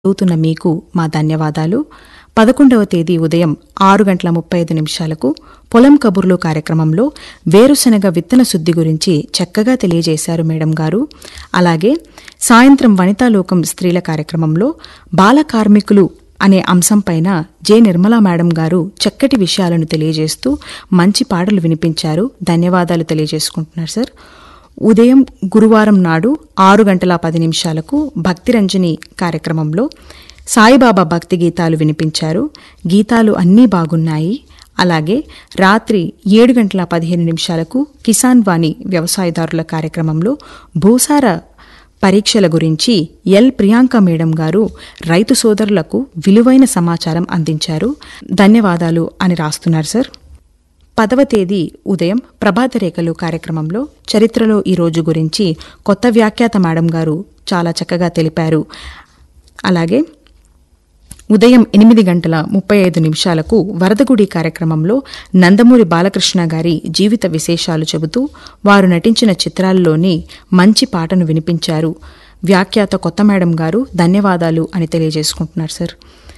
చదువుతున్న మీకు మా ధన్యవాదాలు పదకొండవ తేదీ ఉదయం ఆరు గంటల ముప్పై ఐదు నిమిషాలకు పొలం కబుర్లు కార్యక్రమంలో వేరుశనగ విత్తన శుద్ధి గురించి చక్కగా తెలియజేశారు మేడం గారు అలాగే సాయంత్రం వనితాలోకం స్త్రీల కార్యక్రమంలో బాల కార్మికులు అనే అంశంపైన జె నిర్మలా మేడం గారు చక్కటి విషయాలను తెలియజేస్తూ మంచి పాటలు వినిపించారు ధన్యవాదాలు తెలియజేసుకుంటున్నారు సార్ ఉదయం గురువారం నాడు ఆరు గంటల పది నిమిషాలకు భక్తిరంజని కార్యక్రమంలో సాయిబాబా భక్తి గీతాలు వినిపించారు గీతాలు అన్నీ బాగున్నాయి అలాగే రాత్రి ఏడు గంటల పదిహేను నిమిషాలకు కిసాన్ వాణి వ్యవసాయదారుల కార్యక్రమంలో భూసార పరీక్షల గురించి ఎల్ ప్రియాంక మేడం గారు రైతు సోదరులకు విలువైన సమాచారం అందించారు ధన్యవాదాలు అని రాస్తున్నారు సార్ పదవ తేదీ ఉదయం ప్రభాత రేఖలు కార్యక్రమంలో చరిత్రలో ఈ రోజు గురించి కొత్త వ్యాఖ్యాత మేడం గారు చాలా చక్కగా తెలిపారు అలాగే ఉదయం ఎనిమిది గంటల ముప్పై ఐదు నిమిషాలకు వరదగుడి కార్యక్రమంలో నందమూరి బాలకృష్ణ గారి జీవిత విశేషాలు చెబుతూ వారు నటించిన చిత్రాల్లోని మంచి పాటను వినిపించారు వ్యాఖ్యాత కొత్త మేడం గారు ధన్యవాదాలు అని తెలియజేసుకుంటున్నారు సార్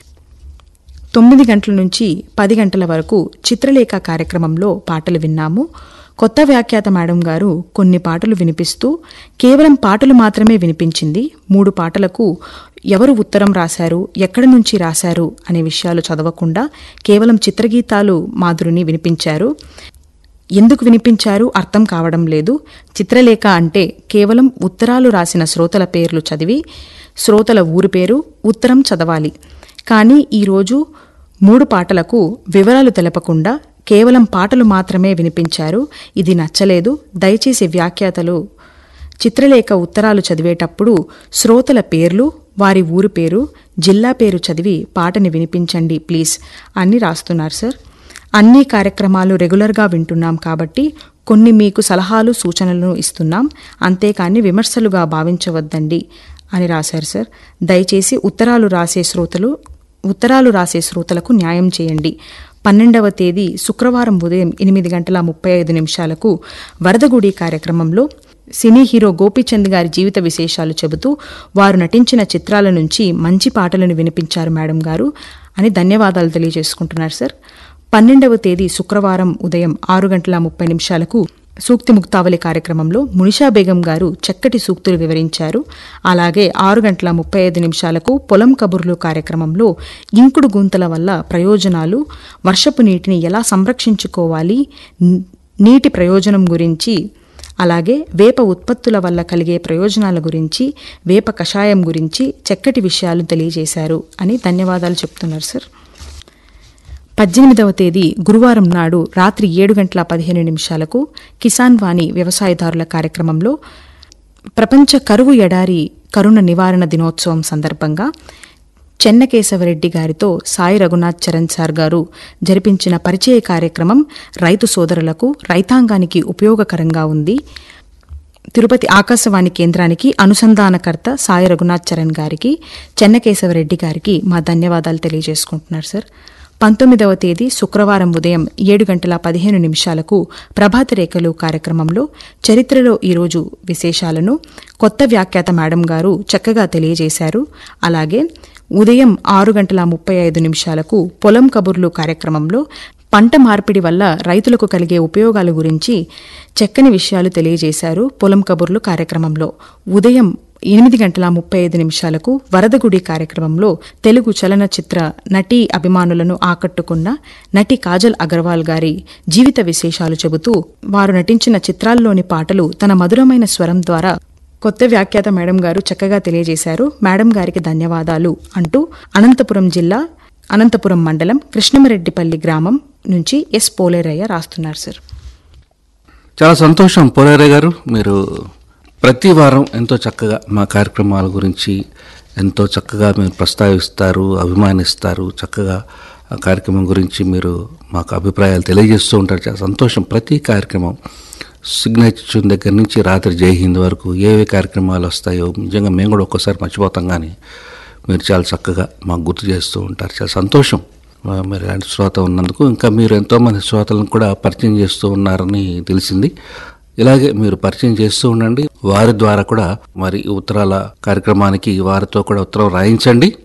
తొమ్మిది గంటల నుంచి పది గంటల వరకు చిత్రలేఖ కార్యక్రమంలో పాటలు విన్నాము కొత్త వ్యాఖ్యాత మేడం గారు కొన్ని పాటలు వినిపిస్తూ కేవలం పాటలు మాత్రమే వినిపించింది మూడు పాటలకు ఎవరు ఉత్తరం రాశారు ఎక్కడి నుంచి రాశారు అనే విషయాలు చదవకుండా కేవలం చిత్రగీతాలు మాధురిని వినిపించారు ఎందుకు వినిపించారు అర్థం కావడం లేదు చిత్రలేఖ అంటే కేవలం ఉత్తరాలు రాసిన శ్రోతల పేర్లు చదివి శ్రోతల ఊరు పేరు ఉత్తరం చదవాలి కానీ ఈరోజు మూడు పాటలకు వివరాలు తెలపకుండా కేవలం పాటలు మాత్రమే వినిపించారు ఇది నచ్చలేదు దయచేసి వ్యాఖ్యాతలు చిత్రలేఖ ఉత్తరాలు చదివేటప్పుడు శ్రోతల పేర్లు వారి ఊరు పేరు జిల్లా పేరు చదివి పాటని వినిపించండి ప్లీజ్ అని రాస్తున్నారు సార్ అన్ని కార్యక్రమాలు రెగ్యులర్గా వింటున్నాం కాబట్టి కొన్ని మీకు సలహాలు సూచనలను ఇస్తున్నాం అంతేకాని విమర్శలుగా భావించవద్దండి అని రాశారు సార్ దయచేసి ఉత్తరాలు రాసే శ్రోతలు ఉత్తరాలు రాసే శ్రోతలకు న్యాయం చేయండి పన్నెండవ తేదీ శుక్రవారం ఉదయం ఎనిమిది గంటల ముప్పై ఐదు నిమిషాలకు వరదగుడి కార్యక్రమంలో సినీ హీరో గోపీచంద్ గారి జీవిత విశేషాలు చెబుతూ వారు నటించిన చిత్రాల నుంచి మంచి పాటలను వినిపించారు మేడం గారు అని ధన్యవాదాలు తెలియజేసుకుంటున్నారు సార్ పన్నెండవ తేదీ శుక్రవారం ఉదయం ఆరు గంటల ముప్పై నిమిషాలకు సూక్తి ముక్తావళి కార్యక్రమంలో మునిషా బేగం గారు చక్కటి సూక్తులు వివరించారు అలాగే ఆరు గంటల ముప్పై ఐదు నిమిషాలకు పొలం కబుర్లు కార్యక్రమంలో ఇంకుడు గుంతల వల్ల ప్రయోజనాలు వర్షపు నీటిని ఎలా సంరక్షించుకోవాలి న్- నీటి ప్రయోజనం గురించి అలాగే వేప ఉత్పత్తుల వల్ల కలిగే ప్రయోజనాల గురించి వేప కషాయం గురించి చక్కటి విషయాలు తెలియజేశారు అని ధన్యవాదాలు చెప్తున్నారు సార్ పద్దెనిమిదవ తేదీ గురువారం నాడు రాత్రి ఏడు గంటల పదిహేను నిమిషాలకు కిసాన్ వాణి వ్యవసాయదారుల కార్యక్రమంలో ప్రపంచ కరువు ఎడారి కరుణ నివారణ దినోత్సవం సందర్భంగా చెన్నకేశవరెడ్డి గారితో సాయి రఘునాథ్ చరణ్ సార్ గారు జరిపించిన పరిచయ కార్యక్రమం రైతు సోదరులకు రైతాంగానికి ఉపయోగకరంగా ఉంది తిరుపతి ఆకాశవాణి కేంద్రానికి అనుసంధానకర్త సాయి రఘునాథ్ చరణ్ గారికి చెన్నకేశవరెడ్డి గారికి మా ధన్యవాదాలు తెలియజేసుకుంటున్నారు సార్ పంతొమ్మిదవ తేదీ శుక్రవారం ఉదయం ఏడు గంటల పదిహేను నిమిషాలకు ప్రభాత రేఖలు కార్యక్రమంలో చరిత్రలో ఈరోజు విశేషాలను కొత్త వ్యాఖ్యాత మేడం గారు చక్కగా తెలియజేశారు అలాగే ఉదయం ఆరు గంటల ముప్పై ఐదు నిమిషాలకు పొలం కబుర్లు కార్యక్రమంలో పంట మార్పిడి వల్ల రైతులకు కలిగే ఉపయోగాల గురించి చక్కని విషయాలు తెలియజేశారు పొలం కబుర్లు కార్యక్రమంలో ఉదయం ఎనిమిది గంటల ముప్పై ఐదు నిమిషాలకు వరదగుడి కార్యక్రమంలో తెలుగు చలనచిత్ర నటి అభిమానులను ఆకట్టుకున్న నటి కాజల్ అగర్వాల్ గారి జీవిత విశేషాలు చెబుతూ వారు నటించిన చిత్రాల్లోని పాటలు తన మధురమైన స్వరం ద్వారా కొత్త వ్యాఖ్యాత మేడం గారు చక్కగా తెలియజేశారు మేడం గారికి ధన్యవాదాలు అంటూ అనంతపురం జిల్లా అనంతపురం మండలం కృష్ణమరెడ్డిపల్లి గ్రామం నుంచి ఎస్ పోలేరయ్య రాస్తున్నారు సార్ చాలా సంతోషం పోలారే గారు మీరు ప్రతి వారం ఎంతో చక్కగా మా కార్యక్రమాల గురించి ఎంతో చక్కగా మీరు ప్రస్తావిస్తారు అభిమానిస్తారు చక్కగా ఆ కార్యక్రమం గురించి మీరు మాకు అభిప్రాయాలు తెలియజేస్తూ ఉంటారు చాలా సంతోషం ప్రతి కార్యక్రమం సిగ్నేచర్ దగ్గర నుంచి రాత్రి జై హింద్ వరకు ఏవే కార్యక్రమాలు వస్తాయో నిజంగా మేము కూడా ఒక్కోసారి మర్చిపోతాం కానీ మీరు చాలా చక్కగా మాకు గుర్తు చేస్తూ ఉంటారు చాలా సంతోషం మా- మరి ఇలాంటి శ్రోత ఉన్నందుకు ఇంకా మీరు ఎంతోమంది శ్రోతలను కూడా పరిచయం చేస్తూ ఉన్నారని తెలిసింది ఇలాగే మీరు పరిచయం చేస్తూ ఉండండి వారి ద్వారా కూడా మరి ఈ ఉత్తరాల కార్యక్రమానికి వారితో కూడా ఉత్తరం రాయించండి